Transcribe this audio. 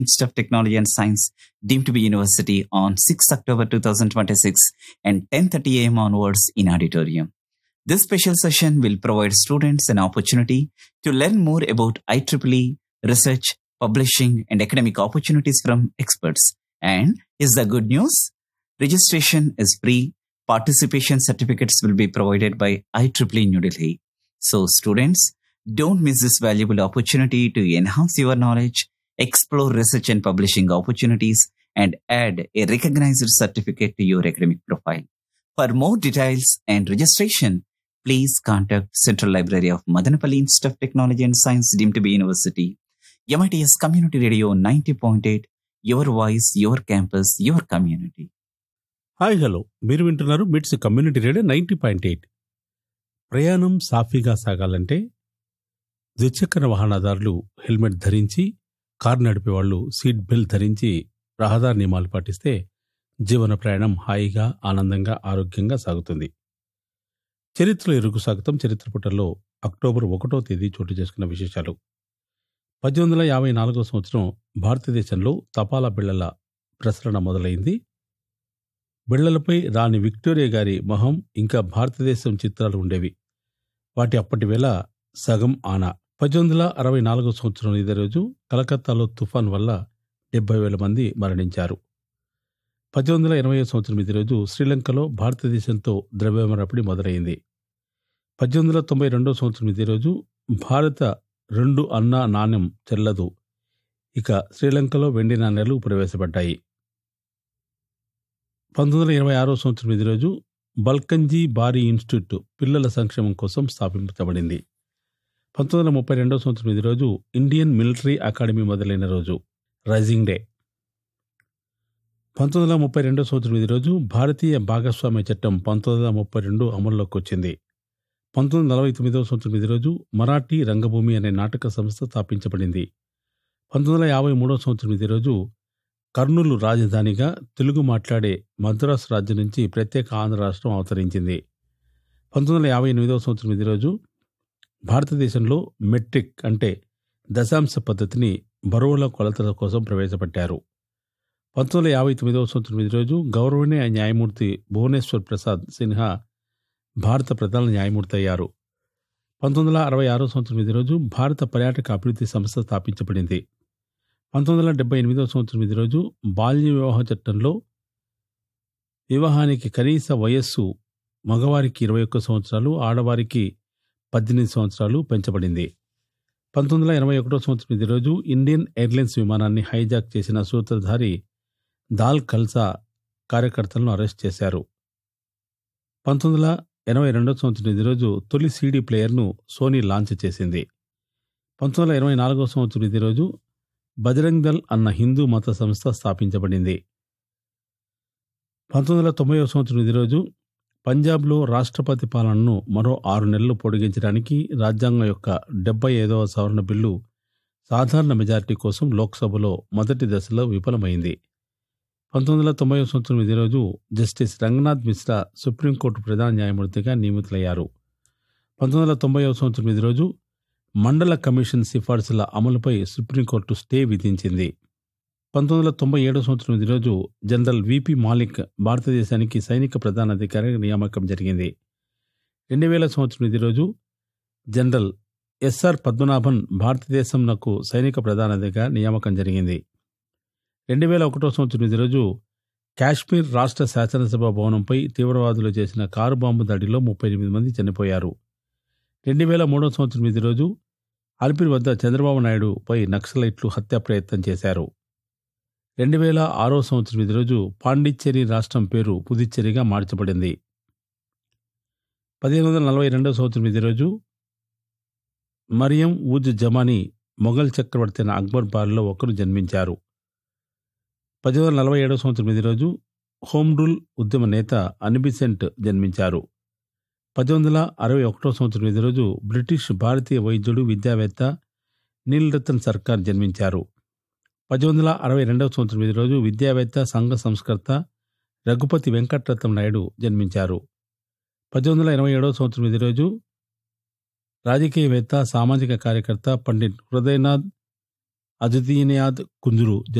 Institute of Technology and Science, deemed to be university on 6 October 2026 and 10.30 a.m. onwards in auditorium. This special session will provide students an opportunity to learn more about IEEE, research, publishing, and academic opportunities from experts. And is the good news? Registration is free. Participation certificates will be provided by IEEE New Delhi. So, students, don't miss this valuable opportunity to enhance your knowledge, explore research and publishing opportunities, and add a recognized certificate to your academic profile. For more details and registration, please contact Central Library of Madanapalli Institute of Technology and Science, deemed to be university. MITS Community Radio 90.8, your voice, your campus, your community. Hi hello మీరు వింటున్నారు MITS community radio ninety point eight ప్రయాణం సాఫీగా సాగాలంటే ద్విచక్ర వాహనదారులు helmet ధరించి car నడిపేవాళ్లు seat belt ధరించి రహదారి నియమాలు పాటిస్తే జీవన ప్రయాణం హాయిగా ఆనందంగా ఆరోగ్యంగా సాగుతుంది చరిత్రలో ఎరుగు స్వాగతం చరిత్ర పుటల్లో అక్టోబర్ ఒకటో తేదీ చోటు చేసుకున్న విశేషాలు పద్దెనిమిది వందల యాభై నాలుగో సంవత్సరం భారతదేశంలో తపాలా బిళ్లల ప్రసరణ మొదలైంది బిళ్లలపై రాణి విక్టోరియా గారి మొహం ఇంకా భారతదేశం చిత్రాలు ఉండేవి వాటి అప్పటి వేళ సగం ఆనా పద్దెనిమిది వందల అరవై నాలుగో సంవత్సరం ఇదే రోజు కలకత్తాలో తుఫాన్ వల్ల డెబ్బై వేల మంది మరణించారు పద్దెనిమిది వందల ఎనభై సంవత్సరం ఇదే రోజు శ్రీలంకలో భారతదేశంతో ద్రవ్యమరపిడి మొదలైంది పద్దెనిమిది వందల తొంభై రెండో సంవత్సరం ఇదే రోజు భారత రెండు అన్నా నాణ్యం చెల్లదు ఇక శ్రీలంకలో వెండి నాణ్యాలు ప్రవేశపెట్టాయి పంతొమ్మిది వందల ఇరవై ఆరో సంవత్సరం ఇదే రోజు బల్కంజీ బారీ ఇన్స్టిట్యూట్ పిల్లల సంక్షేమం కోసం స్థాపించబడింది పంతొమ్మిది వందల ముప్పై రెండో సంవత్సరం ఇదే రోజు ఇండియన్ మిలిటరీ అకాడమీ మొదలైన రోజు రైజింగ్ డే పంతొమ్మిది వందల ముప్పై రెండో సంవత్సరం ఇదే రోజు భారతీయ భాగస్వామ్య చట్టం పంతొమ్మిది వందల ముప్పై రెండు అమల్లోకి వచ్చింది పంతొమ్మిది వందల నలభై తొమ్మిదవ సంవత్సరం ఇదే రోజు మరాఠీ రంగభూమి అనే నాటక సంస్థ స్థాపించబడింది పంతొమ్మిది వందల యాభై మూడవ సంవత్సరం ఇదే రోజు కర్నూలు రాజధానిగా తెలుగు మాట్లాడే మద్రాసు రాజ్యం నుంచి ప్రత్యేక ఆంధ్ర రాష్ట్రం అవతరించింది పంతొమ్మిది వందల యాభై ఎనిమిదవ సంవత్సరం ఇదే రోజు భారతదేశంలో మెట్రిక్ అంటే దశాంశ పద్ధతిని బరువుల కొలతల కోసం ప్రవేశపెట్టారు పంతొమ్మిది వందల యాభై తొమ్మిదవ సంవత్సరం ఇదే రోజు గౌరవనీయ న్యాయమూర్తి భువనేశ్వర్ ప్రసాద్ సిన్హా భారత ప్రధాన న్యాయమూర్తి అయ్యారు పంతొమ్మిది వందల అరవై ఆరో సంవత్సరం ఇదే రోజు భారత పర్యాటక అభివృద్ధి సంస్థ స్థాపించబడింది పంతొమ్మిది వందల డెబ్బై ఎనిమిదవ సంవత్సరం ఇదే రోజు బాల్య వివాహ చట్టంలో వివాహానికి కనీస వయస్సు మగవారికి ఇరవై ఒక్క సంవత్సరాలు ఆడవారికి పద్దెనిమిది సంవత్సరాలు పెంచబడింది పంతొమ్మిది వందల ఎనభై ఒకటో సంవత్సరం ఇదే రోజు ఇండియన్ ఎయిర్లైన్స్ విమానాన్ని హైజాక్ చేసిన సూత్రధారి దాల్ ఖల్సా కార్యకర్తలను అరెస్ట్ చేశారు పంతొమ్మిది వందల ఎనభై రెండో సంవత్సరం ఇదే రోజు తొలి సీడీ ప్లేయర్ను సోనీ లాంచ్ చేసింది పంతొమ్మిది వందల ఇరవై నాలుగో సంవత్సరం ఇదే రోజు బజరంగ్ దల్ అన్న హిందూ మత సంస్థ స్థాపించబడింది పంతొమ్మిది వందల తొంభై సంవత్సరం ఇదే రోజు పంజాబ్లో రాష్ట్రపతి పాలనను మరో ఆరు నెలలు పొడిగించడానికి రాజ్యాంగం యొక్క డెబ్బై ఐదవ సవరణ బిల్లు సాధారణ మెజారిటీ కోసం లోక్సభలో మొదటి దశలో విఫలమైంది పంతొమ్మిది వందల తొంభై సంవత్సరం ఇదే రోజు జస్టిస్ రంగనాథ్ మిశ్రా సుప్రీంకోర్టు ప్రధాన న్యాయమూర్తిగా నియమితులయ్యారు పంతొమ్మిది వందల తొంభై సంవత్సరం ఇదే రోజు మండల కమిషన్ సిఫార్సుల అమలుపై సుప్రీంకోర్టు స్టే విధించింది పంతొమ్మిది వందల తొంభై ఏడో సంవత్సరం ఈ రోజు జనరల్ విపి మాలిక్ భారతదేశానికి సైనిక ప్రధానాధికారిగా నియామకం జరిగింది రెండు వేల సంవత్సరం ఇది రోజు జనరల్ ఎస్ఆర్ పద్మనాభన్ భారతదేశంనకు సైనిక ప్రధానాధికారిగా నియామకం జరిగింది రెండు వేల ఒకటో సంవత్సరం ఇది రోజు కాశ్మీర్ రాష్ట్ర శాసనసభ భవనంపై తీవ్రవాదులు చేసిన కారు బాంబు దాడిలో ముప్పై ఎనిమిది మంది చనిపోయారు రెండు వేల మూడో సంవత్సరం ఇది రోజు అల్పిరి వద్ద చంద్రబాబు నాయుడుపై నక్సలైట్లు హత్యా ప్రయత్నం చేశారు రెండు వేల ఆరో సంవత్సరం ఇది రోజు పాండిచ్చేరి రాష్ట్రం పేరు పుదుచ్చేరిగా మార్చబడింది పదిహేను వందల నలభై రెండో సంవత్సరం ఇది రోజు మరియం ఉజ్ జమానీ మొఘల్ చక్రవర్తి అయిన అక్బర్ బారిలో ఒకరు జన్మించారు పదిహేను వందల నలభై ఏడో సంవత్సరం ఇది రోజు హోమ్ రూల్ ఉద్యమ నేత అనిబిసెంట్ జన్మించారు పద్దెనిమిది వందల అరవై ఒకటో సంవత్సరం ఇది రోజు బ్రిటిష్ భారతీయ వైద్యుడు విద్యావేత్త నీల్ రతన్ సర్కార్ జన్మించారు పద్దెనిమిది వందల అరవై రెండవ సంవత్సరం ఇది రోజు విద్యావేత్త సంఘ సంస్కర్త రఘుపతి వెంకటరత్నం నాయుడు జన్మించారు పద్దెనిమిది వందల ఎనభై ఏడవ సంవత్సరం ఇది రోజు రాజకీయవేత్త సామాజిక కార్యకర్త పండిట్ హృదయనాథ్ అజదీనియాద్ కుంజురు